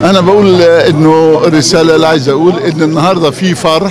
انا بقول انه الرساله اللي عايز اقول ان النهارده في فرح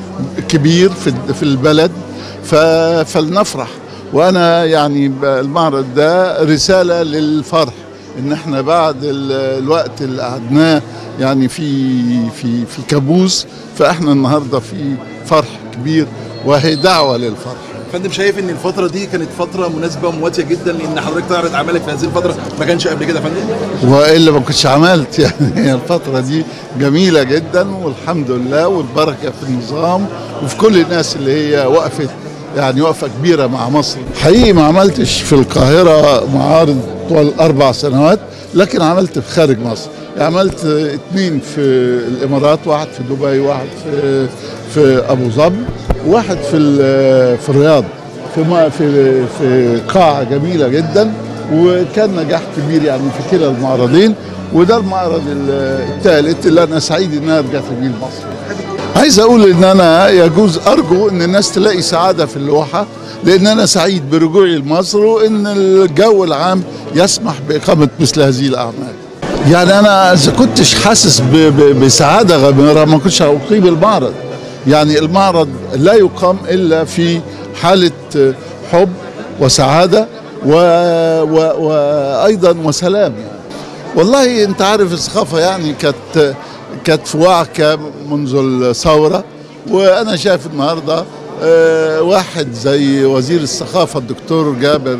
كبير في في البلد ف- فلنفرح وانا يعني ب- المعرض ده رساله للفرح ان احنا بعد ال- الوقت اللي قعدناه يعني في في في كابوس فاحنا النهارده في فرح كبير وهي دعوه للفرح فندم شايف ان الفتره دي كانت فتره مناسبه ومواتيه جدا لان حضرتك تعرض اعمالك في هذه الفتره ما كانش قبل كده يا فندم والا ما كنتش عملت يعني هي الفتره دي جميله جدا والحمد لله والبركه في النظام وفي كل الناس اللي هي وقفت يعني وقفه كبيره مع مصر حقيقي ما عملتش في القاهره معارض طوال اربع سنوات لكن عملت في خارج مصر عملت اتنين في الامارات واحد في دبي واحد في في ابو ظبي واحد في ال- في الرياض في ما- في في قاعه جميله جدا وكان نجاح كبير يعني في كلا المعرضين وده المعرض ال- الثالث اللي انا سعيد ان انا رجعت بيه لمصر. عايز اقول ان انا يجوز ارجو ان الناس تلاقي سعاده في اللوحه لان انا سعيد برجوعي لمصر وان الجو العام يسمح باقامه مثل هذه الاعمال. يعني انا اذا كنتش حاسس ب- ب- بسعاده غامره ما كنتش هقيم المعرض. يعني المعرض لا يقام الا في حاله حب وسعاده و... و... وايضا وسلام يعني. والله انت عارف الثقافه يعني كانت كانت في وعكه منذ الثوره وانا شايف النهارده آه، واحد زي وزير الثقافه الدكتور جابر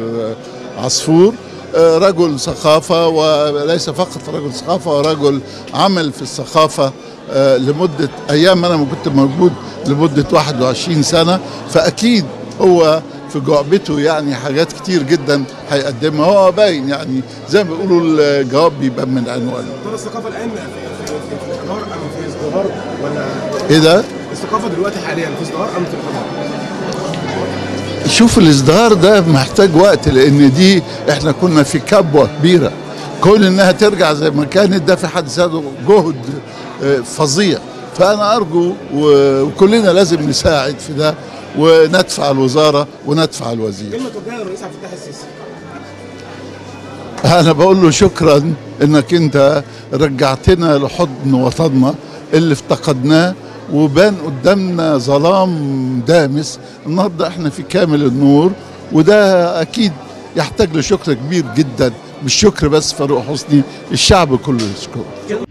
عصفور آه، رجل ثقافه وليس فقط رجل ثقافه ورجل عمل في الثقافه آه، لمده ايام انا ما كنت موجود لمده 21 سنه فاكيد هو في جعبته يعني حاجات كتير جدا هيقدمها هو باين يعني زي ما بيقولوا الجواب بيبان من عنوانه دور الثقافه الان في في في في الازدهار ام في ازدهار ولا ايه ده؟ الثقافه دلوقتي حاليا في ازدهار ام في انحدار؟ شوف الازدهار ده محتاج وقت لان دي احنا كنا في كبوه كبيره كون انها ترجع زي ما كانت ده في حد ذاته جهد آه، فظيع فانا ارجو و- وكلنا لازم نساعد في ده وندفع الوزاره وندفع الوزير كلمه توجهها للرئيس عبد الفتاح السيسي انا بقول له شكرا انك انت رجعتنا لحضن وطننا اللي افتقدناه وبان قدامنا ظلام دامس النهارده احنا في كامل النور وده اكيد يحتاج لشكر كبير جدا مش شكر بس فاروق حسني الشعب كله يشكره